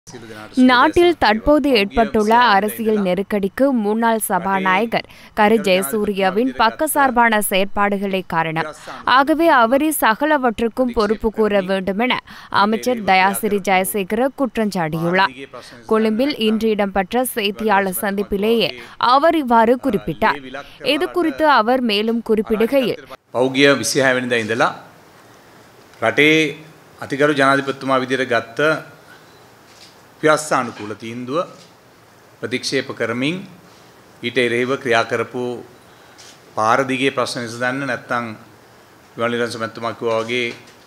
நாட்டில் தற்போது ஏற்பட்டுள்ள அரசியல் நெருக்கடிக்கு முன்னாள் சபாநாயகர் கரு ஜெயசூரியவின் பக்கசார்பான செயற்பாடுகளே காரணம் ஆகவே அவரே சகலவற்றுக்கும் பொறுப்பு கூற வேண்டுமென அமைச்சர் தயாசிறி ஜெயசேகர குற்றஞ்சாட்டியுள்ளார் கொழும்பில் இன்று இடம்பெற்ற செய்தியாளர் சந்திப்பிலேயே அவர் இவ்வாறு குறிப்பிட்டார் இது குறித்து அவர் மேலும் குறிப்பிடுகையில் පෞගිය විසිහැවැනිද ඉඳලා රටේ අතිකරු ජනාධිපත්තුමා විදිර ගත්ත ප්‍යස්සානුකූල තීන්දුව ප්‍රතික්ෂේප කරමින් ඊට එරෙහිව ක්‍රියා කරපු පාරදිගේ ප්‍රශ්න විසඳන්න නැත්තං ගවනිරන්ස මැත්තුමක් වගේ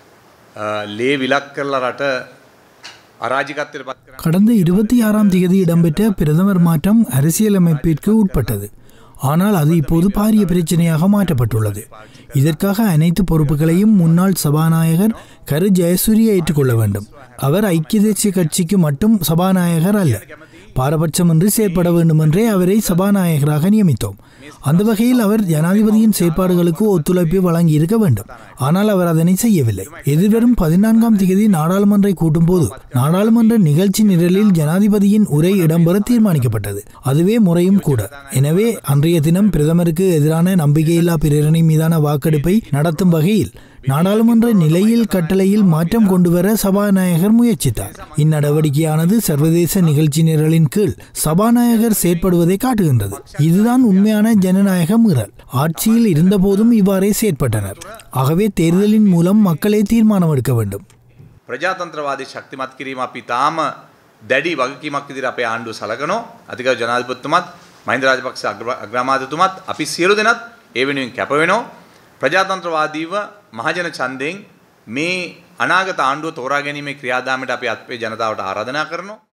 ලේ විලක් කරලා රට අරාජිකත්වයට පත් කර கடந்த இருபத்தி ஆறாம் தேதி இடம்பெற்ற பிரதமர் மாற்றம் அரசியலமைப்பிற்கு உட்பட்டது ஆனால் அது இப்போது பாரிய பிரச்சனையாக மாற்றப்பட்டுள்ளது இதற்காக அனைத்து பொறுப்புகளையும் முன்னாள் சபாநாயகர் கரு ஜெயசூரிய ஏற்றுக்கொள்ள வேண்டும் அவர் ஐக்கிய தேசிய கட்சிக்கு மட்டும் சபாநாயகர் அல்ல பாரபட்சமின்றி செயற்பட வேண்டுமென்றே அவரை சபாநாயகராக நியமித்தோம் அந்த வகையில் அவர் ஜனாதிபதியின் செயற்பாடுகளுக்கு ஒத்துழைப்பு வழங்கி இருக்க வேண்டும் ஆனால் அவர் அதனை செய்யவில்லை எதிர்வரும் பதினான்காம் தேதி நாடாளுமன்றை கூட்டும்போது நாடாளுமன்ற நிகழ்ச்சி நிரலில் ஜனாதிபதியின் உரை இடம்பெற தீர்மானிக்கப்பட்டது அதுவே முறையும் கூட எனவே அன்றைய தினம் பிரதமருக்கு எதிரான நம்பிக்கையில்லா பிரேரணை மீதான வாக்கெடுப்பை நடத்தும் வகையில் நாடாளுமன்ற நிலையில் கட்டளையில் மாற்றம் கொண்டுவர சபாநாயகர் முயற்சித்தார் இந்நடவடிக்கையானது சர்வதேச நிகழ்ச்சி நிரலின் கீழ் சபாநாயகர் செயற்படுவதை காட்டுகின்றது இதுதான் உண்மையான ஜனநாயக மீறல் ஆட்சியில் இருந்தபோதும் இவ்வாறே செயற்பட்டனர் ஆகவே தேர்தலின் மூலம் மக்களே தீர்மானம் எடுக்க வேண்டும் ප්‍රජාතන්ත්‍රවාදී ශක්තිමත් කිරීම අපි තාම දැඩි වගකීමක් විදිහට අපේ ආණ්ඩුව සලකනවා. අධිකරු ජනාධිපතිතුමත් මහින්ද රාජපක්ෂ අග්‍ර- අග්‍රාමාත්‍යතුමත් අපි සියලු දෙනත් ඒ වෙනුවෙන් කැප වෙනවා. ප්‍රජාතන්ත්‍රවාදීව මහජන ඡන්දයෙන් මේ අනාගත ආණ්ඩුව තෝරා ගැනීමේ ක්‍රියාදාමයට අපි අපේ ජනතාවට ආරාධනා කරනවා.